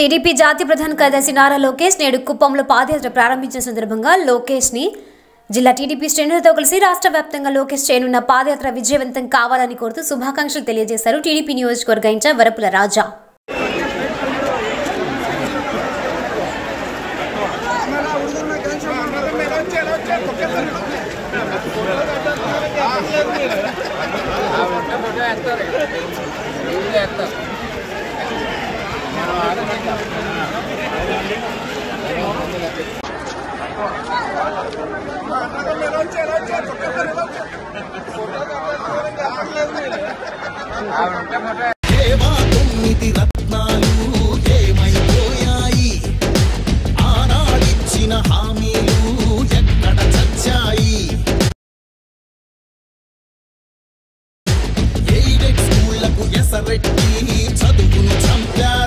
TDP జాతీయ ప్రధాన కార్యదర్శి నారా లోకేష్ నేడు కుప్పంలో పాదయాత్ర ప్రారంభించిన సందర్భంగా లోకేష్ ని జిల్లా టీడీపీ శ్రేణులతో కలిసి రాష్ట్ర వ్యాప్తంగా లోకేష్ చేయనున్న పాదయాత్ర విజయవంతం కావాలని కోరుతూ శుభాకాంక్షలు తెలియజేశారు టీడీపీ నియోజకవర్గ ఇన్ఛార్జ్ వరపుల రాజా దేవా తొమ్మిది రత్నాలు ఏమైపోయాయి ఆనాడిచ్చిన హామీలు ఎక్కడ చచ్చాయి ఎయిడెడ్ స్కూళ్లకు ఎసరెట్టి చదువును చంపారు